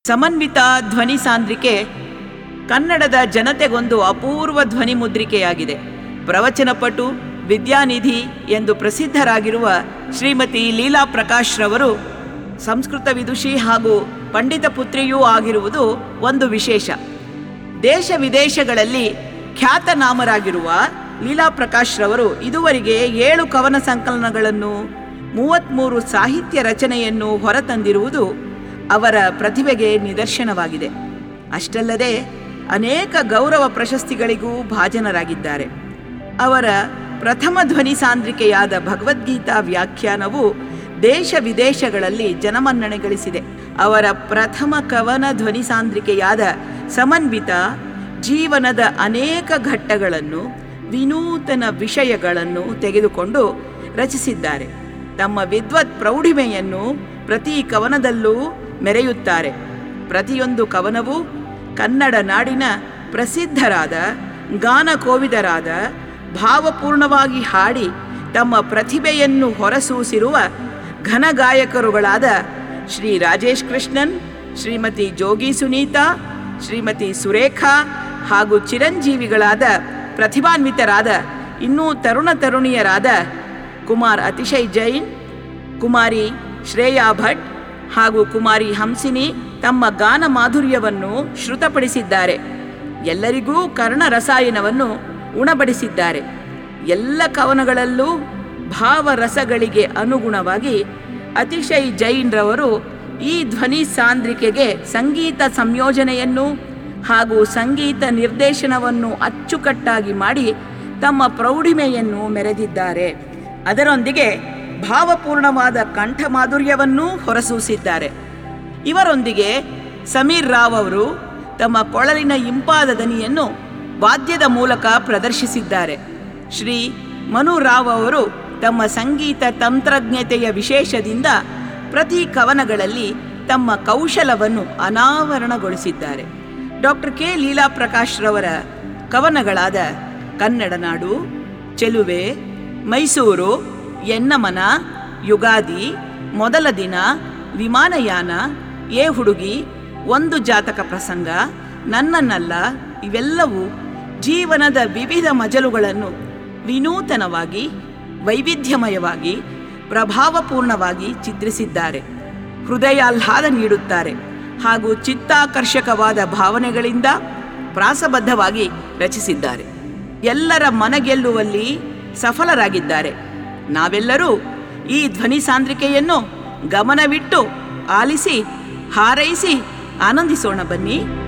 ಸಮನ್ವಿತ ಧ್ವನಿ ಸಾಂದ್ರಿಕೆ ಕನ್ನಡದ ಜನತೆಗೊಂದು ಅಪೂರ್ವ ಧ್ವನಿ ಮುದ್ರಿಕೆಯಾಗಿದೆ ಪ್ರವಚನಪಟು ವಿದ್ಯಾನಿಧಿ ಎಂದು ಪ್ರಸಿದ್ಧರಾಗಿರುವ ಶ್ರೀಮತಿ ಲೀಲಾ ಪ್ರಕಾಶ್ ರವರು ಸಂಸ್ಕೃತ ವಿದುಷಿ ಹಾಗೂ ಪಂಡಿತ ಪುತ್ರಿಯೂ ಆಗಿರುವುದು ಒಂದು ವಿಶೇಷ ದೇಶ ವಿದೇಶಗಳಲ್ಲಿ ಖ್ಯಾತನಾಮರಾಗಿರುವ ಲೀಲಾ ಪ್ರಕಾಶ್ ರವರು ಇದುವರೆಗೆ ಏಳು ಕವನ ಸಂಕಲನಗಳನ್ನು ಮೂವತ್ತ್ಮೂರು ಸಾಹಿತ್ಯ ರಚನೆಯನ್ನು ಹೊರತಂದಿರುವುದು ಅವರ ಪ್ರತಿಭೆಗೆ ನಿದರ್ಶನವಾಗಿದೆ ಅಷ್ಟಲ್ಲದೆ ಅನೇಕ ಗೌರವ ಪ್ರಶಸ್ತಿಗಳಿಗೂ ಭಾಜನರಾಗಿದ್ದಾರೆ ಅವರ ಪ್ರಥಮ ಧ್ವನಿ ಸಾಂದ್ರಿಕೆಯಾದ ಭಗವದ್ಗೀತಾ ವ್ಯಾಖ್ಯಾನವು ದೇಶ ವಿದೇಶಗಳಲ್ಲಿ ಜನಮನ್ನಣೆ ಗಳಿಸಿದೆ ಅವರ ಪ್ರಥಮ ಕವನ ಧ್ವನಿ ಸಾಂದ್ರಿಕೆಯಾದ ಸಮನ್ವಿತ ಜೀವನದ ಅನೇಕ ಘಟ್ಟಗಳನ್ನು ವಿನೂತನ ವಿಷಯಗಳನ್ನು ತೆಗೆದುಕೊಂಡು ರಚಿಸಿದ್ದಾರೆ ತಮ್ಮ ವಿದ್ವತ್ ಪ್ರೌಢಿಮೆಯನ್ನು ಪ್ರತಿ ಕವನದಲ್ಲೂ ಮೆರೆಯುತ್ತಾರೆ ಪ್ರತಿಯೊಂದು ಕವನವೂ ಕನ್ನಡ ನಾಡಿನ ಪ್ರಸಿದ್ಧರಾದ ಗಾನ ಕೋವಿದರಾದ ಭಾವಪೂರ್ಣವಾಗಿ ಹಾಡಿ ತಮ್ಮ ಪ್ರತಿಭೆಯನ್ನು ಹೊರಸೂಸಿರುವ ಘನಗಾಯಕರುಗಳಾದ ಶ್ರೀ ರಾಜೇಶ್ ಕೃಷ್ಣನ್ ಶ್ರೀಮತಿ ಜೋಗಿ ಸುನೀತಾ ಶ್ರೀಮತಿ ಸುರೇಖಾ ಹಾಗೂ ಚಿರಂಜೀವಿಗಳಾದ ಪ್ರತಿಭಾನ್ವಿತರಾದ ಇನ್ನೂ ತರುಣ ತರುಣಿಯರಾದ ಕುಮಾರ್ ಅತಿಶಯ್ ಜೈನ್ ಕುಮಾರಿ ಶ್ರೇಯಾ ಭಟ್ ಹಾಗೂ ಕುಮಾರಿ ಹಂಸಿನಿ ತಮ್ಮ ಗಾನ ಮಾಧುರ್ಯವನ್ನು ಶ್ರುತಪಡಿಸಿದ್ದಾರೆ ಎಲ್ಲರಿಗೂ ಕರ್ಣ ರಸಾಯನವನ್ನು ಉಣಬಡಿಸಿದ್ದಾರೆ ಎಲ್ಲ ಕವನಗಳಲ್ಲೂ ಭಾವರಸಗಳಿಗೆ ಅನುಗುಣವಾಗಿ ಅತಿಶಯ್ ಜೈನ್ರವರು ಈ ಧ್ವನಿ ಸಾಂದ್ರಿಕೆಗೆ ಸಂಗೀತ ಸಂಯೋಜನೆಯನ್ನು ಹಾಗೂ ಸಂಗೀತ ನಿರ್ದೇಶನವನ್ನು ಅಚ್ಚುಕಟ್ಟಾಗಿ ಮಾಡಿ ತಮ್ಮ ಪ್ರೌಢಿಮೆಯನ್ನು ಮೆರೆದಿದ್ದಾರೆ ಅದರೊಂದಿಗೆ ಭಾವಪೂರ್ಣವಾದ ಕಂಠ ಮಾಧುರ್ಯವನ್ನೂ ಹೊರಸೂಸಿದ್ದಾರೆ ಇವರೊಂದಿಗೆ ಸಮೀರ್ ರಾವ್ ಅವರು ತಮ್ಮ ಕೊಳಲಿನ ಇಂಪಾದ ದನಿಯನ್ನು ವಾದ್ಯದ ಮೂಲಕ ಪ್ರದರ್ಶಿಸಿದ್ದಾರೆ ಶ್ರೀ ಮನು ರಾವ್ ಅವರು ತಮ್ಮ ಸಂಗೀತ ತಂತ್ರಜ್ಞತೆಯ ವಿಶೇಷದಿಂದ ಪ್ರತಿ ಕವನಗಳಲ್ಲಿ ತಮ್ಮ ಕೌಶಲವನ್ನು ಅನಾವರಣಗೊಳಿಸಿದ್ದಾರೆ ಡಾಕ್ಟರ್ ಕೆ ಲೀಲಾ ಪ್ರಕಾಶ್ ರವರ ಕವನಗಳಾದ ಕನ್ನಡ ನಾಡು ಚೆಲುವೆ ಮೈಸೂರು ಎನ್ನಮನ ಯುಗಾದಿ ಮೊದಲ ದಿನ ವಿಮಾನಯಾನ ಏ ಹುಡುಗಿ ಒಂದು ಜಾತಕ ಪ್ರಸಂಗ ನನ್ನನ್ನಲ್ಲ ಇವೆಲ್ಲವೂ ಜೀವನದ ವಿವಿಧ ಮಜಲುಗಳನ್ನು ವಿನೂತನವಾಗಿ ವೈವಿಧ್ಯಮಯವಾಗಿ ಪ್ರಭಾವಪೂರ್ಣವಾಗಿ ಚಿತ್ರಿಸಿದ್ದಾರೆ ಹೃದಯಾಹ್ಲಾದ ನೀಡುತ್ತಾರೆ ಹಾಗೂ ಚಿತ್ತಾಕರ್ಷಕವಾದ ಭಾವನೆಗಳಿಂದ ಪ್ರಾಸಬದ್ಧವಾಗಿ ರಚಿಸಿದ್ದಾರೆ ಎಲ್ಲರ ಮನಗೆಲ್ಲುವಲ್ಲಿ ಸಫಲರಾಗಿದ್ದಾರೆ ನಾವೆಲ್ಲರೂ ಈ ಧ್ವನಿ ಸಾಂದ್ರಿಕೆಯನ್ನು ಗಮನವಿಟ್ಟು ಆಲಿಸಿ ಹಾರೈಸಿ ಆನಂದಿಸೋಣ ಬನ್ನಿ